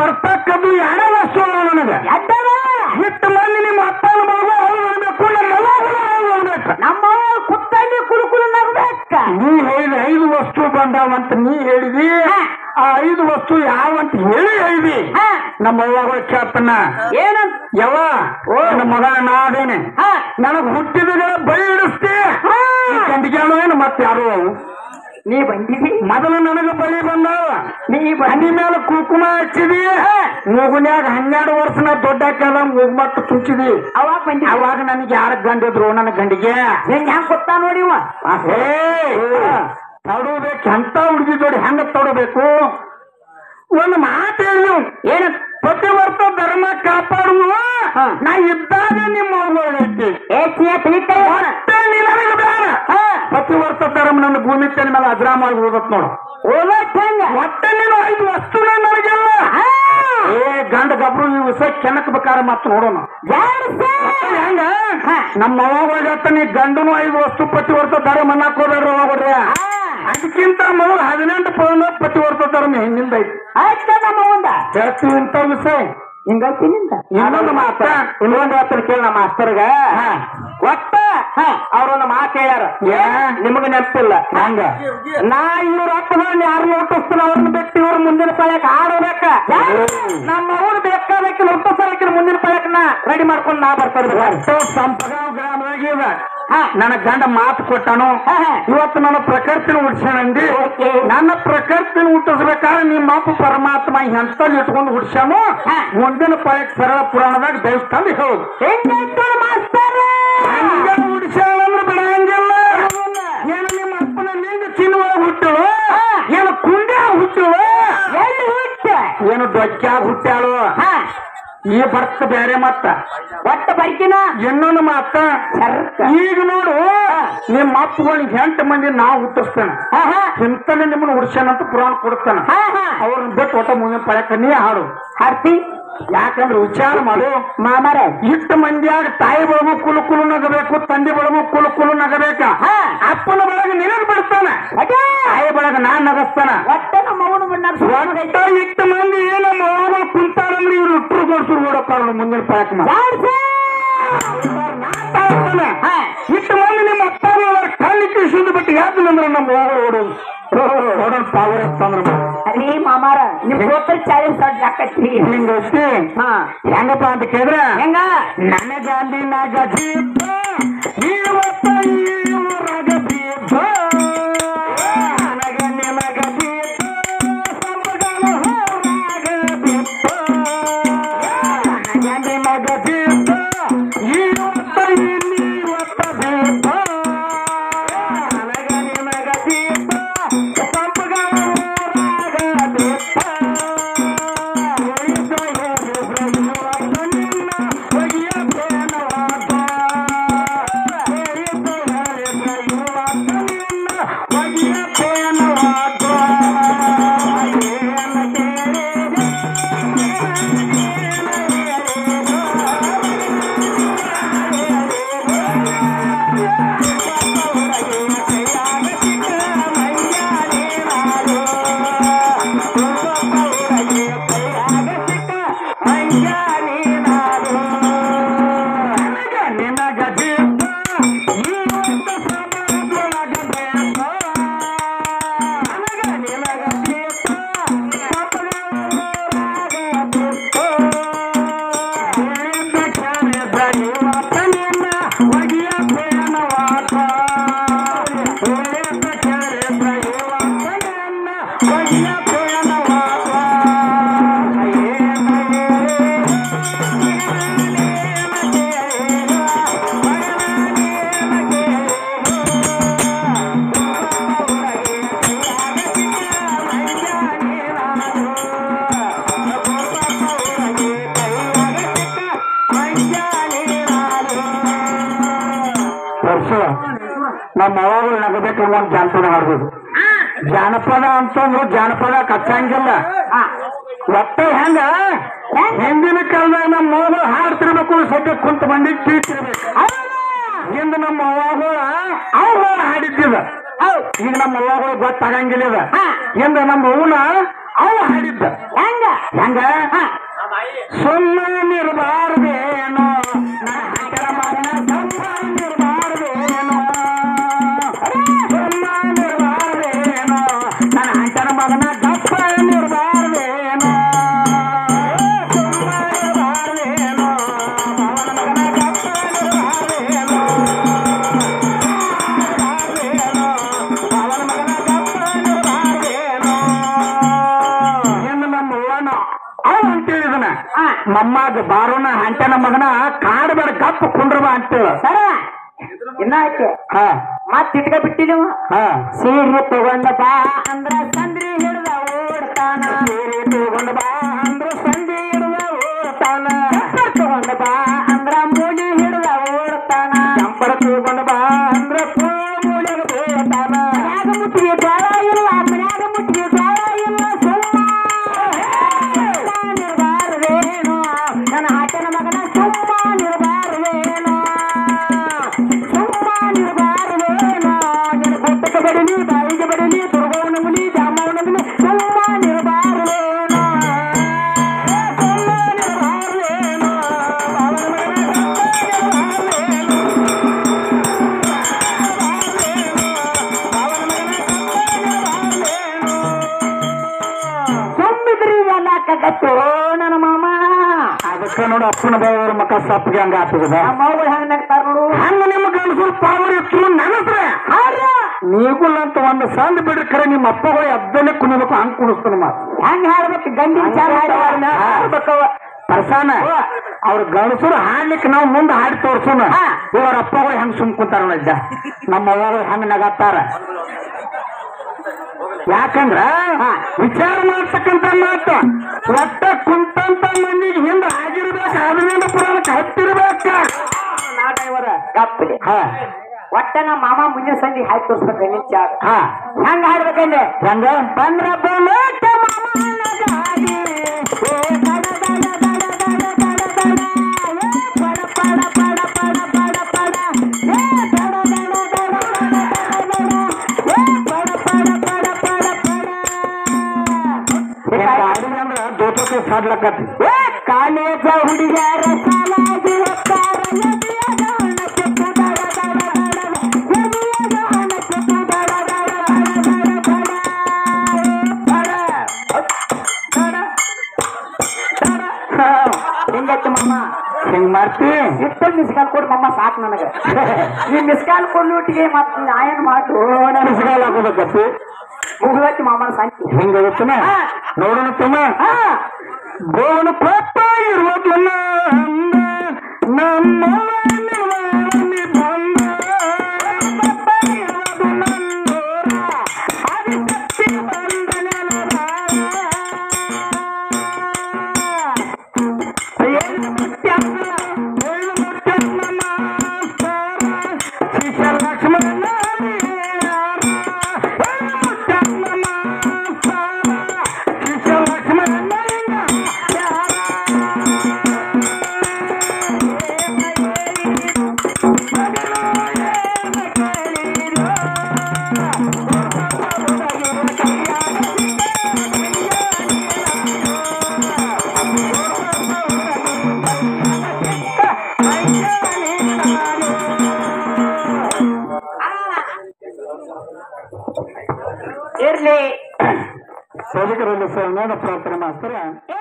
ಬರ್ತಕ್ಕದ್ದು ಯಾರ ವಸ್ತು ಅಲ್ಲ ನನಗೆ ಎಡ್ಡದ ಇಟ್ಟು ಮಂದಿ ನಿಮ್ಮ ಅಪ್ಪನ ಮಗಳು ಅವ್ರು ಅನ್ಬೇಕು ನಮ್ಮ ಮಗಳು ಅವ್ರು ಅನ್ಬೇಕು ನಮ್ಮ ಕುತ್ತಲ್ಲಿ ಕುಲುಕುಲು ನಗ್ಬೇಕ ನೀ ಹೇಳಿದ ಐದು ವಸ್ತು ಬಂದಾವಂತ ನೀ ಹೇಳಿದಿ ಹಾ. ಆ ಐದು ವಸ್ತು ಯಾವಂತ ಹೇಳಿ ಹೇಳಿದಿ ಹಾ. ನಮ್ಮ ಅವ್ವ ಕೇಳ್ತಾನ ಏನಂತ ಯವ ನನ್ನ ಮಗ ನಾದೇನೆ ಹಾ. ನನಗ್ ಹುಟ್ಟಿದ ಬೈ ಇಡಿಸ್ತಿ ಹಾ. ಗಂಡಿಗೆ ಏನು ಮತ್ತೆ ಯಾರು ಅವು ನೀ ಬಂದಿದಿ ಮೊದಲು ನನಗ ಬಳಿ ಬಂದಾವ ನೀ ಹನಿ ಮೇಲೆ ಕುಂಕುಮ ಹಚ್ಚಿದಿ ಮೂಗುನ್ಯಾಗ ಹನ್ನೆರಡು ವರ್ಷನ ದೊಡ್ಡ ಹಾಕ್ಯಾದ ಮೂಗುಮಟ್ಟು ತುಂಚಿದಿ ಅವಾಗ ಬಂದಿ ಅವಾಗ ನನಗೆ ಯಾರ ಗಂಡಿದ್ರು ನನ್ನ ಗಂಡಿಗೆ ಹೆಂಗ್ ಹೆಂಗ್ ಗೊತ್ತಾ ನೋಡಿ ಇವ ಏ ತಡಬೇಕು ಎಂತ ಹುಡುಗಿ ಜೋಡಿ ಹೆಂಗ ತಡಬೇಕು ಒಂದು ಮಾತು ಹೇಳಿ ನೀವು ಏನ ಪ್ರತಿವರ್ತ ಧರ್ಮ ಕಾಪಾಡುವ ಹಾ. ನಾ ಇದ್ದಾಗ ನಿಮ್ಮ ಅವ್ಗಳು ಐತಿ ಏ ಚಿಯ ತಿಳಿತಾವ ಮತ್ತೆ ನೀ ನನಗೆ ಬೇಡ ಪ್ರತಿವರ್ತ ಧರ್ಮ ನನ್ನ ಭೂಮಿ ತಲೆ ಮೇಲೆ ಅಗ್ರಾಮ ಮಾಡಿ ಉಳ್ದತ್ ನೋಡು ಓದತ್ ಹೆಂಗ ಒಟ್ಟೆ ನೀನು ಐದು ವಸ್ತುನ ನನಗೆಲ್ಲ ಹಾ. ಏ ಗಂಡ ಗಬ್ರು ಈ ವಿಷಯ ಕೆನಕ್ ಬೇಕಾರ ಮತ್ ನೋಡೋಣ ಜಾಡ್ಸ. ಮತ್ತೆ ಹೆಂಗ ಹಾ. ನಮ್ಮ ಅವಾಗ ನೀ ಗಂಡನು ಐದು ವಸ್ತು ಪ್ರತಿವರ್ತ ಧರ್ಮ ಅನ್ನಕ್ ಹೋದ್ರಿ ಅವಾಗ ಹಾ. ಅದಕ್ಕಿಂತ ಮೊದಲು ಹದಿನೆಂಟು ಪೌಂಡ್ ಪ್ರತಿವರ್ತ ಧರ್ಮ ಹಿಂದಿಂದ ಐತಿ ಆಯ್ತ ನಮ್ಮ ಮುಂದ ಹೇಳ್ತೀವಿ ಇಂಥ ವಿಷಯ ಹಿಂಗೈತಿ ನಿಂದ ಇನ್ನೊಂದು ಮಾತ ಇನ್ನೊಂದು ಮಾತನ್ನ ಕೇಳ ನಮ್ಮ ಮಾಸ್ತರ್ಗ ಒಟ್ಟ ಅವ್ರೊಂದು ಮಾತು ಹೇಳ್ಯಾರ ನಿಮಗ ನೆನಪಿಲ್ಲ ಹಂಗ ನಾ ಇವ್ರ ಅಪ್ಪಗಳನ್ನ ಯಾರನ್ನ ಹುಟ್ಟಿಸ್ತಾನ ಅವ್ರನ್ನ ಬಿಟ್ಟು ಇವ್ರ ಮುಂದಿನ ಪಳಕ್ ಆಡಬೇಕ ನಮ್ಮ ಅವ್ರು ಬೇಕಾದಕ್ಕಿನ ಹುಟ್ಟಿಸಲಕ್ಕಿನ ಮುಂದಿನ ಪಳಕ್ ನಾ ರೆಡಿ ಮಾಡ್ಕೊಂಡು ನಾ ಬರ್ತಾರೆ ಸಂಪಗಾಂವ್ ಗ್ರಾಮದಾಗ ನನ್ನ ಗಂಡ ಮಾತು ಕೊಟ್ಟಾನು ಇವತ್ತು ನನ್ನ ಪ್ರಕೃತಿನ ಹುಡ್ಸ್ಯಾನಂದಿ ನನ್ನ ಪ್ರಕೃತಿನ ಹುಟ್ಟಿಸ್ಬೇಕಾದ್ರೆ ನಿಮ್ಮ ಅಪ್ಪ ಪರಮಾತ್ಮ ಎಂತಲ್ಲಿ ಇಟ್ಕೊಂಡು ಹುಡ್ಸ್ಯಾನು ಮುಂದಿನ ಪಳಕ್ ಸರಳ ಪುರಾಣದಾಗ ದಯಸ್ತಂದು ಹೇಳುದು ಹೆಂಗೈತು ಮಾಸ್ತರ ಹಂಗ ಹುಡ್ಸ್ಯಾಳಂದ್ರೆ ಬಿಡಂಗಿಲ್ಲ ಏನು ನಿಮ್ಮ ಅಪ್ಪನ ನಿಂದ ಚಿನ್ನುವ ಹುಟ್ಟು ಏನು ಕುಂಡ್ಯ ಹುಟ್ಟು ಎಲ್ಲಿ ಹುಟ್ಟ ಏನು ದೊಡ್ಡ ಹುಟ್ಟ್ಯಾಳು ಹಾ ಈ ಬರ್ತ ಬೇರೆ ಮತ್ತ ಒಟ್ಟ ಬರ್ಕಿನ ಇನ್ನೊಂದು ಮಾತ ಸರ್ಕ. ಈಗ ನೋಡು ನಿಮ್ಮ ಅಪ್ಪಗಳಿಗೆ ಎಂಟು ಮಂದಿ ನಾವು ಹುಟ್ಟಿಸ್ತೇನೆ ಹಾ ಹಾ ಇಂತಲ್ಲಿ ನಿಮ್ಮನ್ನ ಹುಡ್ಸ್ಯಾನಂತ ಪುರಾಣ ಕೊಡ್ತಾನ ಹಾ ಹಾ ಅವ್ರನ್ನ ಬಿಟ್ಟು ಒಟ್ಟ ಮುಂದಿನ ಪಳಕ ನೀ ಹಾಡು ಹಾಡ್ತಿ ಯಾಕಂದ್ರೆ ವಿಚಾರ ಮಾಡು ಮಾಮಾರ ಇಷ್ಟು ಮಂದಿಯಾಗ ತಾಯಿ ಬಳಗು ಕುಲು ಕುಲು ನಗಬೇಕು ತಂದೆ ಬಳಗು ಕುಲು ಕುಲು ನಗಬೇಕ ಹಾ. ಅಪ್ಪನ ಬಳಗ ನಿನಗ್ ಬಿಡ್ತಾನ ಅದೇ ತಾಯಿ ಬಳಗ ನಾನ್ ನಗಸ್ತಾನ ಒಟ್ಟ ನಮ್ಮ ಅವನು ಬಣ್ಣ ಒಟ್ಟ ಇಷ್ಟು ಮಂದಿ ನಮ್ಮ ಮಗಳು ಕುಂತಾರಂದ್ರೆ ಇವ್ರು ಇಟ್ಟರು ಗೊಡ್ಸರು ಓಡಕ್ಕಾರಲ್ಲ ಮುಂದಿನ ಪಳಕ ಹಾ ಇಷ್ಟು ಮಂದಿ ನಿಮ್ಮ ಅಪ್ಪ ಕಣ್ಣಿಕ್ಕೆ ಶುದ್ಧ ಬಿಟ್ಟು ಯಾಕೆ ಅಂದ್ರೆ ನಮ್ಮ ಮಗಳು ಓಡೋದು ಓಡೋಣ ಪಾವರ್ ಅಂತಂದ್ರ ಅರಿ ಮಾಮಾರ ನಿಮ್ ಗೋತ್ರ ಚಾಳಿಸ್ ದೊಡ್ಡ ಆಕತ್ರಿ ಹಿಂಗೈತಿ ಹಾ ಹೆಂಗಪ್ಪ ಅಂತ ಕೇಳಿದ್ರ ಹೆಂಗ ನನಗ ನಿನಗ ದೀಪ ಇವತ್ತ ಈ ಊರಗ ದೀಪ ನನಗ ನಿನಗ ದೀಪ ಸಂಬಗಲ ಹೋರಾಗ ದೀಪ ನನಗ ನಿನಗ ದೀಪ ಇವತ್ತ ಇನ್ನಿವತ್ತ ದೀಪ ನನಗ ನಿನಗ ದೀಪ ಸಂಬಗಲ ಹೋರಾಗ ದೀಪ ವರ್ಷ ನಮ್ಮ ಅವಾಗಲು ನಗಬೇಕು ಒಂದು ಜಾನಪದ ಹಾಡ್ಬೋದು ಜಾನಪದ ಅಂತಂದ್ರು ಜಾನಪದ ಕಚ್ಚಂಗಿಲ್ಲ ಒಟ್ಟ ಹೆಂಗ ಹಿಂದಿನ ಕಾಲದಾಗ ನಮ್ಮ ಮಗಳು ಹಾಡ್ತಿರ್ಬೇಕು ಸದ್ಯ ಕುಂತ ಮಂದಿ ಕೀಳ್ತಿರ್ಬೇಕು ಹಿಂದ ನಮ್ಮ ಅವ್ವಗಳ ಅವ್ಗಳ ಹಾಡಿದ್ದಿದ ಈಗ ನಮ್ಮ ಅವ್ವಗಳು ಗೊತ್ತಾಗಂಗಿಲ್ಲ ಇದ ಹಿಂದ ನಮ್ಮ ಅವ್ವನ ಅವ ಹಾಡಿದ್ದ ಹೆಂಗ ಹೆಂಗ ಸುಮ್ಮನಿರಬಾರ್ದೇನೋ ನಾಯಕರ ಮಗನ ಸುಮ್ಮನಿರಬಾರ್ದೇನೋ ಸುಮ್ಮನಿರಬಾರ್ದೇನೋ ನನ್ನ ಅಂಟನ ಮಗನ ಗಪ್ಪನಿರಬಾರ್ದೇನೋ ಸುಮ್ಮನಿರಬಾರ್ದೇನೋ ಅವನ ಮಗನ ಗಪ್ಪನಿರಬಾರ್ದೇನೋ ಅವನ ಮಗನ ಗಪ್ಪನಿರಬಾರ್ದೇನೋ ಎಂದು ನಮ್ಮ ಅವ್ವನ ಅವ ಅಂತೇಳಿದನ ಹಾ. ಮಮ್ಮಾಗ ಬಾರೋನ ಅಂಟನ ಮಗನ ಕಾಡಬೇಡ ಗಪ್ಪ ಕುಂಡ್ರಬ ಅಂತೇಳ ಸರ ಇನ್ನ ಐತೆ ಹಾ ಮತ್ ಇಟ್ಕ ಬಿಟ್ಟಿ ನೀವು ಹಾ ಸೀರೆ ತಗೊಂಡ ಬಾ ಅಂದ್ರ ಸಂದ್ರಿ ಹಿಡ್ದ ಓಡ್ತಾನ ಸೀರೆ ತಗೊಂಡ ಬಾ ಅಂದ್ರ ಸಂಜೆ ಇಡುವ ಓಡ್ತಾನ ಚಪ್ಪರ್ ತಗೊಂಡ ಬಾ ಅಂದ್ರ ಮೂಲಿ ಹಿಡ್ದ ಓಡ್ತಾನ ಚಂಪರ ತಗೊಂಡ ಬಾ ಅಂದ್ರ ಪೂ ಮೂಲೆಗ ಬೇತಾನ ಮನ್ಯಾಗ ಮುಟ್ಟಿಗೆ ಜ್ವಾಳ ಇಲ್ಲ ಮನ್ಯಾಗ ಮುಟ್ಟಿಗೆ ಜ್ವಾಳ ಇಲ್ಲ ಸುಮ್ಮನಿರಬಾರದೇನೋ ನನ್ನ ಆಟನ ಮಗನ ಸುಮ್ಮನಿರಬಾರದೇನೋ ಸುಮ್ಮನಿರಬಾರದೇನೋ ನಿನ್ನ ಕೊಟ್ಟಕ್ಕೆ ಬಡಲಿ ಬಾಯಿಗೆ ಬಡಲಿ ದುರ್ಗವನ ಮುಲಿ ಜಾಮವನ ಮುಲಿ ಸುಮ್ಮನಿರಬಾರದೇನೋ ಸುಮ್ಮನಿರಬಾರ್ದೇನೋ ಅವನ ಮಗನ ಗಪ್ಪನಿರಬಾರ್ದೇನೋ ಸುಮ್ಮಿದ್ರಿ ಅನ್ನಕತ್ತು ನನ್ನ ಮಾಮ ಅದಕ್ಕ ನೋಡು ಅಪ್ಪನ ಬಾಯವ್ರ ಮಕ್ಕ ಸಪ್ಪಿಗೆ ಹಂಗ ಆಗ್ತದ ನಮ್ಮ ಅವ್ಗಳು ಹೆಂಗ್ ನಗ್ತಾರ ನೋಡು ಹಂಗ ನಿಮ್ಮ ಗಂಡಸರು ಪಾವರ್ ಇತ್ತು ನನಸ್ರೆ ನೀಗುಲ್ ಅಂತ ಒಂದು ಸಂದ್ ಬಿಡ್ರಿ ಖರೆ ನಿಮ್ಮ ಅಪ್ಪಗಳು ಎದ್ದಲ್ಲೇ ಕುಣಿಬೇಕು ಹಂಗ್ ಕುಣಿಸ್ತಾನ ಮಾತು ಹೆಂಗ್ ಹಾಡ್ಬೇಕು ಗಂಡಿನ ಚಾಲ ಹಾಡ್ಬೇಕವ ಪರ್ಸಾನ ಅವ್ರ ಗಂಡಸರು ಹಾಡ್ಲಿಕ್ಕೆ ನಾವು ಮುಂದೆ ಹಾಡಿ ತೋರ್ಸೋಣ ಹಾ. ಇವ್ರ ಅಪ್ಪಗಳು ಹೆಂಗ್ ಸುಮ್ ಕುಂತಾರ ನೋಡಿದ್ದ ನಮ್ಮ ಅವ್ವರು ಹೆಂಗ್ ನಗತ್ತಾರ ಯಾಕಂದ್ರ ವಿಚಾರ ಮಾಡ್ತಕ್ಕಂತ ಮಾತು ಒಟ್ಟ ಕುಂತಂತ ಮಂದಿಗೆ ಹಿಂದ ಆಗಿರ್ಬೇಕು ಅದರಿಂದ ಪುರಾಣಕ್ಕೆ ಹತ್ತಿರ್ಬೇಕ ನಾಟೈವರ ಗಪ್ಪಲಿ ಹಾ ಒಟ್ಟ ನಮ್ಮ ಮಾಮ ಮುಂಜಾನೆ ಸಂಜೆ ಹಾಕಿ ತೋರ್ಸ್ಬೇಕು ಗಂಡಿನ ಚಾಲ ಹಾ ಹೆಂಗ್ ಹಾಡ್ಬೇಕಂದ್ರೆ ಹೆಂಗ ಬಂದ್ರ ಬುಲೆಟ್ ಮಾಮನ ಗಾಡಿ ಏ ದಡ ದಡ ದಡ ದಡ ದಡ ದಡ ಏ ಪಡ ಪಡ ಪಡ ಪಡ ಪಡ ಪಡ ಏ ದಡ ದಡ ದಡ ದಡ ದಡ ದಡ ಏ ಪಡ ಪಡ ಪಡ ಪಡ ಪಡ ಗಾಡಿ ಅಂದ್ರ ದೋತಕ್ಕೆ ಸಾಡ್ಲಕತ್ತಿ ಏ ಕಾಲೇಜ ಹುಡುಗಿಯರ ಸಾಲಾಗಿ ಹೋಗ್ತಾರ ಎದೆಯದ ಹಣಕ್ಕೆ ದಡ ದಡ ದಡ ಎದೆಯದ ಹಣಕ್ಕೆ ದಡ ದಡ ದಡ ದಡ ದಡ ಹೆಂಗೈತೆ ಮಮ್ಮ ಹಿಂಗ್ ಮಾಡ್ತಿ ಇಷ್ಟ ಮಿಸ್ ಕಾಲ್ ಕೊಡು ಮಮ್ಮ ಸಾಕು ನನಗೆ ಈ ಮಿಸ್ ಕಾಲ್ ಕೊಡ್ಲೂಟಿಗೆ ಮತ್ತೆ ನಾಯನ್ ಮಾಡು ಬಿಸಿಗಾಲ ಹಾಕೋಬೇಕತ್ತಿ ಮುಗಿದೈತಿ ಮಾಮನ ಸಂತಿ ಹಿಂಗತ್ತನ ಹಾ. ನೋಡೋಣ ತುಮ ಹಾ ಗೋವನ ಪಾಪ ಇರುವುದಿಲ್ಲ ಅಂದ ನಮ್ಮ ನಿರ್ವಾಣಿ ಬಂದ ಪಾಪ ಇರುವುದು ನನ್ನೋರ ಅದು ತಪ್ಪಿ ಬಂದ ನೆಲದ ಏನು ಮುತ್ಯಮ್ಮ ಏನು ಮುತ್ಯಮ್ಮ ಮಾಸ್ತರ ಶಿಷ್ಯ ಲಕ್ಷ್ಮಣ ಏನು ಮುತ್ಯಮ್ಮ ಮಾಸ್ತರ ಶಿಷ್ಯ ಲಕ್ಷ್ಮಣ ಇರ್ಲಿ ಸೋದಕರಲ್ಲಿ ನೋಡ ಪ್ರಾರ್ಥನೆ ಮಾಡ್ತಾರೆ